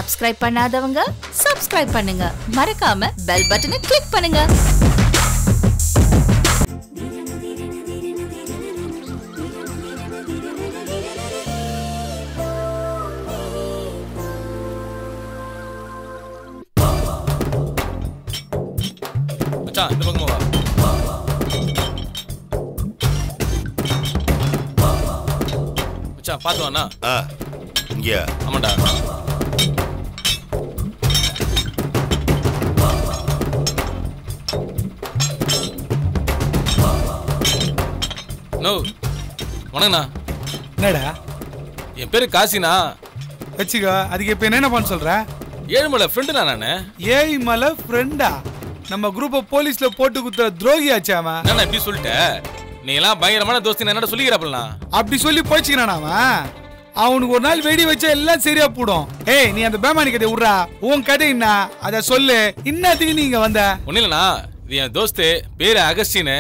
Subscribe பண்ணாதவங்க subscribe பண்ணுங்க மறக்காம பெல் பட்டனை கிளிக் பண்ணுங்க மச்சான் இந்த பக்கமா வா மச்சான் பார்த்து வாண்ணா ஆ இங்க ஆமாண்டா நோ வணக்கண்ணா என்னடா என் பேரு காசினா வச்சுக்கோ அதுக்கு இப்ப என்ன பண்ண சொல்ற ஏழுமலை ஃப்ரெண்டுண்ணா நானு ஏய் மலை ஃப்ரெண்டா நம்ம குரூப்பை போலீஸ்ல போட்டு குத்துற துரோகி ஆச்சு அவன் என்னண்ணா இப்படி சொல்லிட்ட நீ எல்லாம் பயங்கரமான தோஸ்தி என்னடா சொல்லிக்கிறாப்பலாம் அப்படி சொல்லி போச்சுக்கிறான் அவன் அவனுக்கு ஒரு நாள் வெடி வச்சா எல்லாம் சரியா போடும் ஏய் நீ அந்த பேமானி கதையை விட்றா உன் கதை என்ன அத சொல்லு இன்னத்துக்கு நீங்க வந்த ஒன்றும் இல்லைண்ணா இது என் தோஸ்து பேரு அகஸ்டின்னு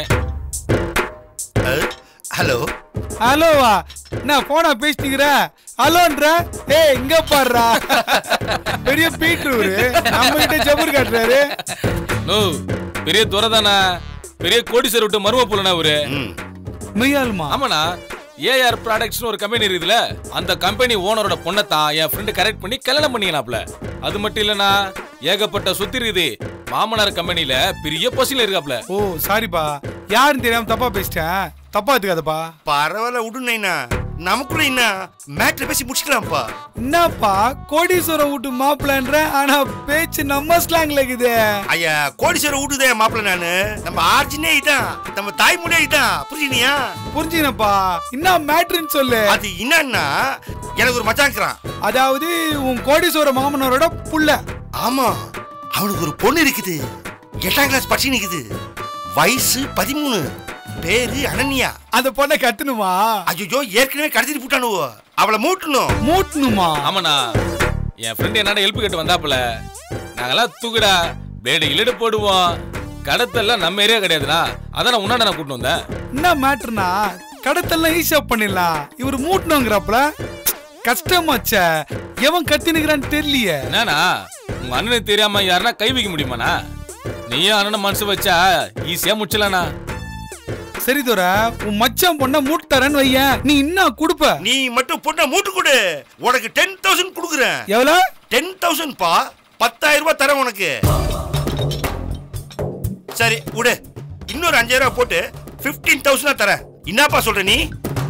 ஹலோ ஹலோவா நான் போனா பேசிட்டுக்கிற ஹலோன்ற ஏய் இங்க பாடுறா பெரிய பீட்ரூரு நம்ம கிட்ட ஜபர் காட்டுறாரு நோ பெரிய துறதானா பெரிய கோடீஸ்வரர் விட்டு மரும போலனா ஒரு ம் மெய்யாலுமா ஆமாண்ணா ஏஆர் ப்ராடக்ட்ஸ்னு ஒரு கம்பெனி இருக்குதுல அந்த கம்பெனி ஓனரோட பொண்ணை தான் என் ஃப்ரெண்டு கரெக்ட் பண்ணி கல்யாணம் பண்ணிக்கலாப்ல அது மட்டும் இல்லனா ஏகப்பட்ட சொத்து இருக்குது மாமனார் கம்பெனில பெரிய பொசில இருக்காப்ல ஓ சாரிப்பா யாருன்னு தெரியாம தப்பா பேசிட்டேன் தப்பா எடுத்துக்காதப்பா பரவாயில்ல விடுனேண்ணா நமக்குள்ள என்ன மேட்ரு பேசி முடிச்சுக்கலாம்ப்பா என்னப்பா கோடீஸ்வரம் வீட்டு மாப்பிள்ளன்ற ஆனா பேச்சு நம்ம ஸ்லாங்ல இருக்குது ஐயா கோடீஸ்வரர் விட்டுதே மாப்பிள்ள நானு நம்ம ஆர்ஜினே இதான் நம்ம தாய்மொழியே இதான் புரிஞ்சுனியா புரிஞ்சுனப்பா என்ன மேட்ருன்னு சொல்லு அது என்னன்னா எனக்கு ஒரு மச்சாங்கிறான் அதாவது உன் கோடீஸ்வர மாமனரோட புள்ள ஆமா அவனுக்கு ஒரு பொண்ணு இருக்குது எட்டாம் கிளாஸ் படிச்சு நிக்குது வயசு பதிமூணு பேரு அனன்யா அந்த பொண்ணை கத்துணுமா ஐயோ ஏற்கனவே கடத்திட்டு போட்டானுவோ அவளை மூட்டணும் மூட்டணுமா ஆமாண்ணா என் ஃப்ரெண்டு என்னடா ஹெல்ப் கேட்டு வந்தாப்புல நாங்கெல்லாம் தூக்குடா பிளேடு இழுடு போடுவோம் கடத்தெல்லாம் நம்ம ஏரியா கிடையாதுண்ணா அதான் நான் உன்னாண்ட நான் கூட்டு வந்தேன் என்ன மேட்ருனா கடத்தெல்லாம் ஈஸியா பண்ணிடலாம் இவர் மூட்டணுங்கிறப்பல கஷ்டமாச்ச எவன் கத்தினுக்கிறான்னு தெரியலையே என்னண்ணா உங்க அண்ணனுக்கு தெரியாம யாருன்னா கை வைக்க முடியுமாண்ணா நீயும் அண்ணன் மனசு வச்சா ஈஸியா முடிச்சலாண்ணா சரி தோர உன் மச்சான் பொண்ண மூட்டு தரேன்னு வையேன் நீ இன்னும் கொடுப்ப நீ மட்டும் பொண்ணை மூட்டு கொடு உனக்கு டென் தௌசண்ட் கொடுக்குறேன் எவ்வளவு டென் தௌசண்ட் பா பத்தாயிரம் ரூபாய் தரேன் உனக்கு சரி விடு இன்னொரு அஞ்சாயிரம் ரூபாய் போட்டு பிப்டீன் தௌசண்ட் தரேன் என்னப்பா சொல்ற நீ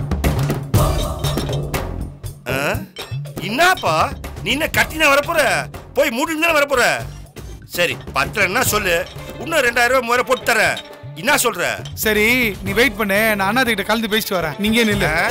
ஆ? என்னப்பா நீ என்ன கட்டினா வரப்போற போய் மூடிட்டு தானே வரப்போற சரி பத்தலன்னா சொல்லு இன்னும் ரெண்டாயிரம் ரூபாய் முறை போட்டு தரேன் என்ன சொல்ற சரி நீ வெயிட் பண்ணு நான் அண்ணா கிட்ட கலந்து பேசிட்டு வரேன் நீங்க நில்லு ஆ?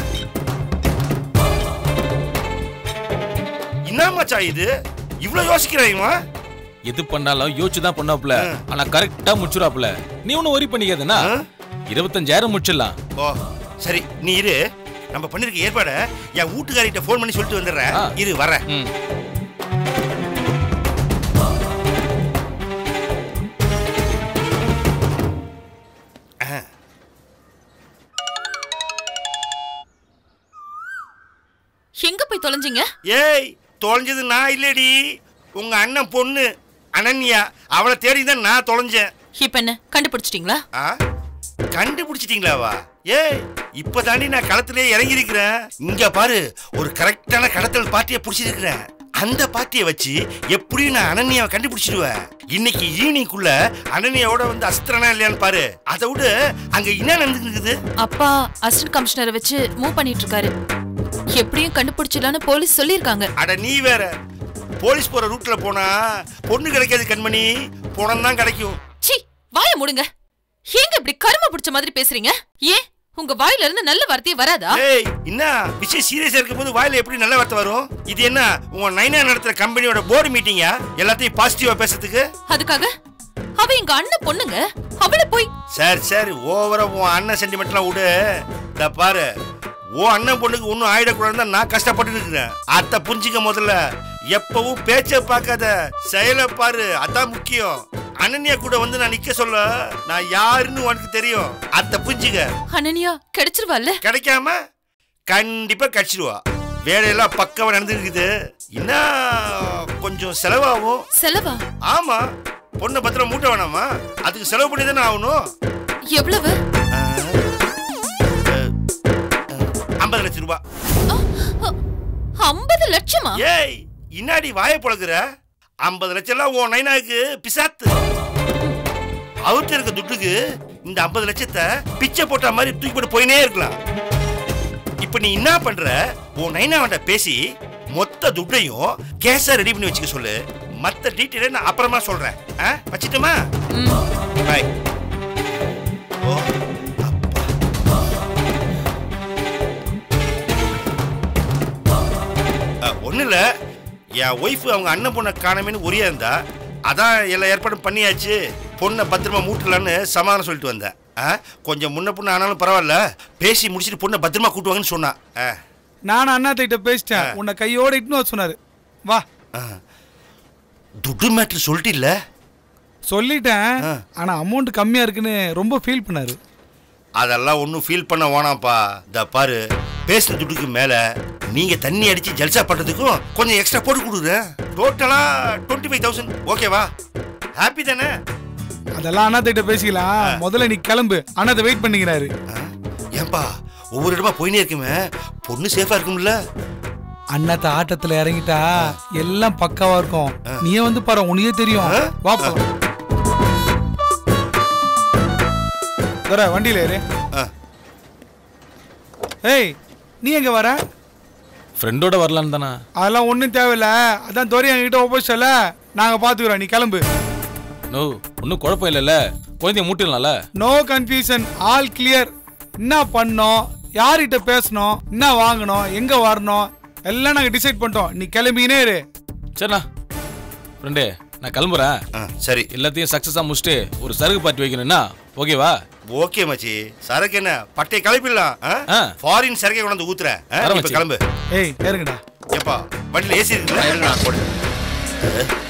என்ன மச்சான் இது இவ்வளவு யோசிக்கிறாங்க எது பண்ணாலும் யோசிச்சு தான் பண்ணாப்புல ஆனா கரெக்டா முடிச்சுடாப்புல நீ ஒன்னும் ஒரி பண்ணிக்காதண்ணா ஆ? இருபத்தஞ்சாயிரம் முடிச்சிடலாம் ஓ சரி நீ இரு நம்ம பண்ணிருக்க ஏற்பாட என் வீட்டுக்காரிட்ட ஃபோன் பண்ணி சொல்லிட்டு வந்துடுறேன் ஆ. இரு வரேன் ம் எங்க போய் தொலைஞ்சீங்க ஏய் தொலைஞ்சது நான் இல்லடி உங்க அண்ணன் பொண்ணு அனன்யா அவளை தேடி தான் நான் தொலைஞ்சேன் இப்ப என்ன கண்டுபிடிச்சிட்டீங்களா ஆ கண்டுபிடிச்சிட்டீங்களாவா ஏய் இப்பதாண்டி நான் களத்திலே இறங்கி இருக்கிறேன் இங்க பாரு ஒரு கரெக்டான கடத்தல் பார்ட்டியை பிடிச்சிருக்கிறேன் அந்த பார்ட்டியை வச்சு எப்படியும் நான் அனன்யாவை கண்டுபிடிச்சிடுவேன் இன்னைக்கு ஈவினிங்குள்ள அனன்யாவோட வந்து அஸ்திரனா இல்லையான்னு பாரு அதை விட அங்க என்ன நடந்துருக்குது அப்பா அசிஸ்டன்ட் கமிஷனரை வச்சு மூவ் பண்ணிட்டு இருக்காரு எப்படியும் கண்டுபிடிச்சிடலான்னு போலீஸ் சொல்லியிருக்காங்க அட நீ வேற போலீஸ் போற ரூட்ல போனா பொண்ணு கிடைக்காது கண்மணி பணம் தான் கிடைக்கும் சி வாய மூடுங்க ஏங்க இப்படி கரும பிடிச்ச மாதிரி பேசுறீங்க ஏன் உங்க வாயில இருந்து நல்ல வார்த்தையே வராதா ஏய் என்ன விஷயம் சீரியஸா இருக்கும் போது வாயில எப்படி நல்ல வார்த்தை வரும் இது என்ன உங்க நைனா நடத்துற கம்பெனியோட போர்டு மீட்டிங்கா எல்லாத்தையும் பாசிட்டிவா பேசுறதுக்கு அதுக்காக அவ எங்க அண்ணன் பொண்ணுங்க அவளை போய் சரி சரி ஓவரா உன் அண்ணன் சென்டிமெண்ட்லாம் விடு இந்த பாரு உன் அண்ணன் பொண்ணுக்கு ஒன்றும் ஆயிடக்கூடாதுன்னு நான் கஷ்டப்பட்டு இருக்கிறேன் அத்தை புரிஞ்சுக்க முதல்ல எப்பவும் பேச்ச பார்க்காத செயலை பாரு அதான் முக்கியம் அனன்யா கூட வந்து நான் நிக்க சொல்ல நான் யாருன்னு உனக்கு தெரியும் அத்தை புரிஞ்சுக்க அனன்யா கிடைச்சிருவாள்ல கிடைக்காம கண்டிப்பா கிடைச்சிடுவா வேலையெல்லாம் பக்கவா நடந்துருக்குது என்ன கொஞ்சம் செலவாகும் செலவா ஆமா பொண்ணை பத்திரம் மூட்ட வேணாமா அதுக்கு செலவு பண்ணி தானே ஆகணும் எவ்வளவு ஐம்பது லட்சம் ரூபாய் ஐம்பது லட்சமா ஏய் இன்னாடி வாயை பழகுற ஐம்பது லட்சம் எல்லாம் உன் நைனாக்கு பிசாத்து அவர்கிட்ட இருக்க துட்டுக்கு இந்த ஐம்பது லட்சத்தை பிச்சை போட்ட மாதிரி தூக்கி போட்டு போயினே இருக்கலாம் இப்ப நீ என்ன பண்ற உன் நைனாவன்ட்ட பேசி மொத்த துட்டையும் கேஸா ரெடி பண்ணி வச்சுக்க சொல்லு மத்த டீட்டெயில நான் அப்புறமா சொல்றேன் ஆ? வச்சிட்டுமா பாய் ஓ ஒன்றும் இல்லை என் ஒய்ஃப் அவங்க அண்ணன் பொண்ணை காணமேன்னு ஒரே இருந்தா அதான் எல்லா ஏற்பாடும் பண்ணியாச்சு பொண்ணை பத்திரமா மூட்டலான்னு சமாதானம் சொல்லிட்டு வந்தேன் ஆ கொஞ்சம் முன்ன பொண்ணு ஆனாலும் பரவாயில்ல பேசி முடிச்சிட்டு பொண்ணை பத்திரமா கூட்டுவாங்கன்னு சொன்னான் ஆ நானும் அண்ணாத்திட்ட பேசிட்டேன் உன்னை கையோட இட்டுன்னு வர சொன்னாரு வா ஆ. துட்டு மேட்ரு சொல்லிட்டு இல்லை சொல்லிட்டேன் ஆ. ஆனா அமௌண்ட் கம்மியா இருக்குன்னு ரொம்ப ஃபீல் பண்ணாரு அதெல்லாம் ஒன்றும் ஃபீல் பண்ண வேணாம்ப்பா இந்த பாரு பேசின துட்டுக்கு மேலே நீங்கள் தண்ணி அடித்து ஜல்சா பண்ணுறதுக்கும் கொஞ்சம் எக்ஸ்ட்ரா போட்டு கொடுக்குற டோட்டலாக டுவெண்ட்டி ஃபைவ் தௌசண்ட் ஓகேவா ஹாப்பி தானே அதெல்லாம் அண்ணாத்திட்ட பேசிக்கலாம் முதல்ல நீ கிளம்பு அண்ணாத்த வெயிட் பண்ணிக்கிறாரு ஆ? ஏன்பா ஒவ்வொரு இடமா போயினே இருக்குமே பொண்ணு சேஃபா இருக்கும்ல அண்ணாத்த ஆட்டத்துல இறங்கிட்டா எல்லாம் பக்காவா இருக்கும் நீயே வந்து பாரு உனக்கே தெரியும் ஆ? வா போலாம். துரை வண்டியில ஏறு ஆ. ஏய் நீ எங்க வர ஃப்ரெண்டோட வரலான்னு தானே அதெல்லாம் ஒன்றும் தேவையில்ல அதான் துரை என்கிட்ட ஒப்போசிட்டல நாங்க பாத்துக்கிறோம் நீ கிளம்பு நோ ஒன்றும் குழப்பம் இல்லைல்ல குழந்தைய மூட்டிடலாம்ல நோ கன்ஃபியூஷன் ஆல் கிளியர் என்ன பண்ணோம் யார்கிட்ட பேசணும் என்ன வாங்கணும் எங்க வரணும் எல்லாம் நாங்க டிசைட் பண்ணிட்டோம் நீ கிளம்பினே இரு சரிண்ணா ஃப்ரெண்டு நான் கிளம்புறேன் ஆ, சரி எல்லாத்தையும் சக்ஸஸாக முடிச்சுட்டு ஒரு சரக்கு பார்ட்டி வைக்கணும்னா ஓகேவா ஓகே மச்சி சரக்கு என்ன பட்டையை கிளப்பிடலாம் ஆ. ஃபாரின் சரக்கை கொண்டாந்து ஊத்துறேன் ஆ, வர இப்ப மச்சி. கிளம்பு ஏய் ஏறுங்கடா ஏப்பா வண்டியில் ஏசி இருக்குல்ல நான் போடு